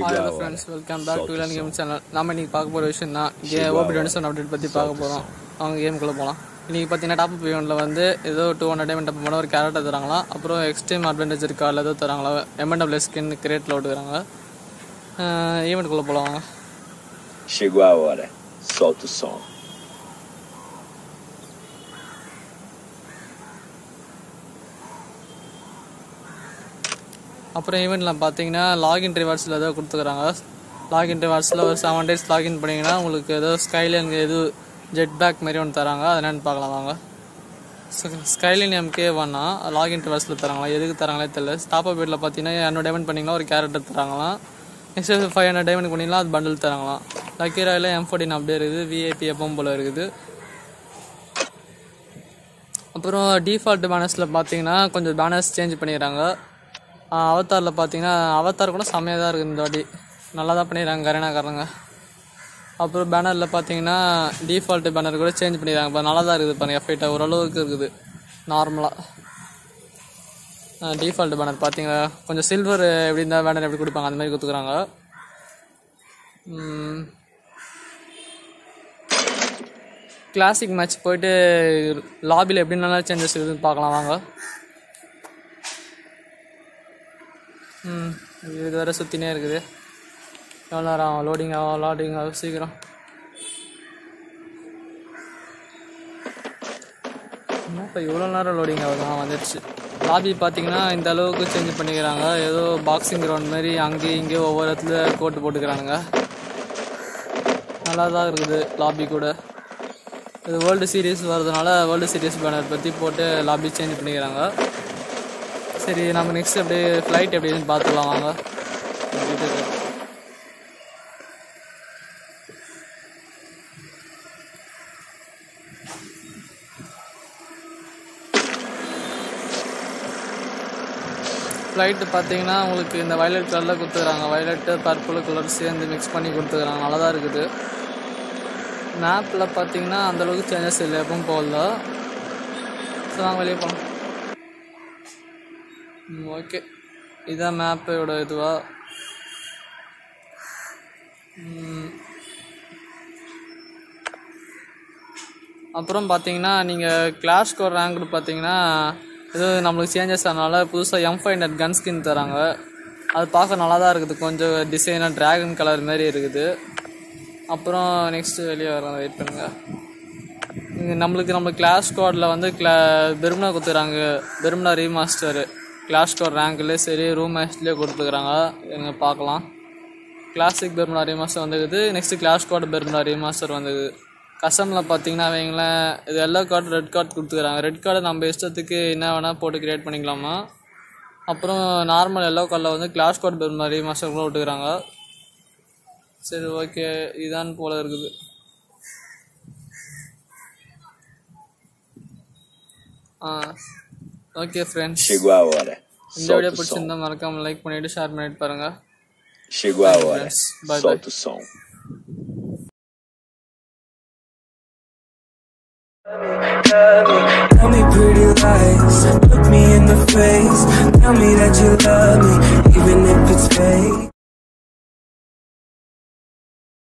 Chegou hello a hora. Friends welcome back to Solta o இளன் som. Game channel நம்ம இன்னைக்கு பார்க்க போகிற விஷயம் தான் கே Chegou a ஓபி hora. டொனேஷன் அப்டேட் பற்றி Solta பார்க்க o போகிறோம் அவங்க கேமுக்குள்ளே போகலாம் இன்றைக்கி பார்த்தீங்கன்னா டாப் ஈவெண்ட்டில் வந்து ஏதோ டூ ஹண்ட்ரட் டைமண்ட் டப் பண்ண ஒரு கேரக்டர் தராங்களா அப்புறம் எக்ஸ்ட்ரீம் அட்வான்டேஜ் கார்டில் ஏதோ தராங்களா எம்என்டபிள்யூ ஸ்கின் கிரேட்டில் விட்டுக்கிறாங்க ஈவெண்ட்டுக்குள்ளே போகலாம் வாங்க Chegou a hora. Solta o som. அப்புறம் ஈவெண்ட்டில் பார்த்தீங்கன்னா லாகின் ரிவார்ட்ஸில் ஏதோ கொடுத்துக்கிறாங்க லாகின் ரிவார்ட்ஸில் ஒரு செவன் டேஸ் லாகின் பண்ணிங்கன்னா உங்களுக்கு ஏதோ ஸ்கைலைன் எது ஜெட் பேக் மாதிரி ஒன்று தராங்க அது என்னென்னு பார்க்கலாம் வாங்க ஸ்கைலைன் எம்கே ஒன்னா லாகின் ரிவார்ட்ஸில் தராங்களா எதுக்கு தராங்களே தெரியல ஸ்டாப் அப் வீட்டில் பார்த்தீங்கன்னா இரநூறு டைமண்ட் பண்ணிங்கன்னா ஒரு கேரக்டர் தராங்களாம் நெக்ஸ்ட் ஃபைவ் ஹண்ட்ரட் டைமண்ட் பண்ணிங்கன்னா அது பண்டில் தராங்களாம் லக்கி ராயில் எம் ஃபோர்டின் அப்படியே இருக்குது விஐபி எப்பவும் போல் இருக்குது அப்புறம் டிஃபால்ட் பேனர்ஸில் பார்த்தீங்கன்னா கொஞ்சம் பேனர்ஸ் சேஞ்ச் பண்ணிடுறாங்க அவத்தாரில் பார்த்தீங்கன்னா அவத்தார் கூட செம்மையாக தான் இருக்குது இந்த வாட்டி நல்லா தான் பண்ணிடுறாங்க கரீனாக்காரங்க அப்புறம் பேனரில் பார்த்தீங்கன்னா டிஃபால்ட் பேனர் கூட சேஞ்ச் பண்ணிடுறாங்க இப்போ நல்லா தான் இருக்குது பாருங்கள் எஃபெக்டாக ஓரளவுக்கு இருக்குது நார்மலாக டிஃபால்ட் பேனர் பார்த்தீங்கன்னா கொஞ்சம் சில்வர் எப்படி இருந்தால் பேனர் எப்படி கொடுப்பாங்க அந்த மாதிரி கொடுத்துக்குறாங்க கிளாசிக் மேட்ச் போயிட்டு லாபியில் எப்படி நல்லா சேஞ்சஸ் இருக்குதுன்னு பார்க்கலாம் வாங்க ம் இது வேறு சுற்றினே இருக்குது எவ்வளோ நேரம் ஆகும் லோடிங் ஆகும் லோடிங் ஆகும் சீக்கிரம் இப்போ இவ்வளோ நேரம் லோடிங் ஆகுது ஆ வந்துடுச்சு லாபி பார்த்தீங்கன்னா இந்த அளவுக்கு சேஞ்ச் பண்ணிக்கிறாங்க ஏதோ பாக்ஸிங் கிரவுண்ட் மாதிரி அங்கேயும் இங்கேயும் ஒவ்வொரு இடத்துல கோட்டு போட்டுக்கிறானுங்க நல்லா தான் இருக்குது லாபி கூட இது வேர்ல்டு சீரிஸ் வர்றதுனால வேர்ல்டு சீரிஸ் பேனர் பற்றி போட்டு லாபி சேஞ்ச் பண்ணிக்கிறாங்க சரி நம்ம நெக்ஸ்ட் அப்படியே ஃப்ளைட் எப்படின்னு பார்த்துக்கலாம் வாங்க வீட்டுக்கு ஃப்ளைட்டு பார்த்தீங்கன்னா உங்களுக்கு இந்த வயலட் கலரில் கொடுத்துக்கிறாங்க வயலட்டு பர்பிள் கலர் சேர்ந்து மிக்ஸ் பண்ணி கொடுத்துக்கிறாங்க நல்லா தான் இருக்குது மேப்பில் பார்த்தீங்கன்னா அந்தளவுக்கு சேஞ்சஸ் இல்லை எப்பவும் போகல ஸோ நாங்கள் வெளியே போகலாம் ம் ஓகே இதான் மேப்போட இதுவா ம். அப்புறம் பார்த்தீங்கன்னா நீங்கள் கிளாஸ் ஸ்கோர் ரேங்க்டு பார்த்தீங்கன்னா இது நம்மளுக்கு சேஞ்சஸ் ஆனால புதுசாக M five hundred gun skin தராங்க அது பார்க்க நல்லா தான் இருக்குது கொஞ்சம் டிசைனாக ட்ராகன் கலர் மாதிரி இருக்குது அப்புறம் நெக்ஸ்ட் வெளியே வர வெயிட் பண்ணுங்க இங்க நம்மளுக்கு நம்ம கிளாஸ் ஸ்குவாடில் வந்து கிளா பெருமனா கொடுத்துக்கிறாங்க பெருமனா ரீமாஸ்டர் கிளாஸ் ஸ்குவாட் ரேங்க்லேயே சரி ரூம் மேட்ச்லேயே கொடுத்துக்கிறாங்க எங்க பார்க்கலாம் கிளாசிக் பெர்முடா ரீமாஸ்டர் வந்துக்குது next class squad Bermuda remaster வந்துக்குது கசமில் பார்த்தீங்கன்னா வைங்களேன் இது எல்லோ கார்டு ரெட் கார்டு கொடுத்துக்கிறாங்க ரெட் கார்டு நம்ம இஷ்டத்துக்கு என்ன வேணால் போட்டு கிரியேட் பண்ணிக்கலாமா அப்புறம் நார்மல் எல்லோ கார்டில் வந்து கிளாஸ் ஸ்குவாட் பெர்முடா ரீமாஸ்டர் கூட விட்டுக்கிறாங்க சரி ஓகே இதான் போல இருக்குது ஆ okay friends Chegou a hora. இந்த வீடியோ Solta o som. பிடிச்சிருந்தா மறக்காம லைக் பண்ணிட்டு ஷேர் பண்ணிட்டு பாருங்க Chegou a hora. friends. Bye, Solta o som. Tell me pretty lies, look me in the face. Tell me that you love me, even if it's fake.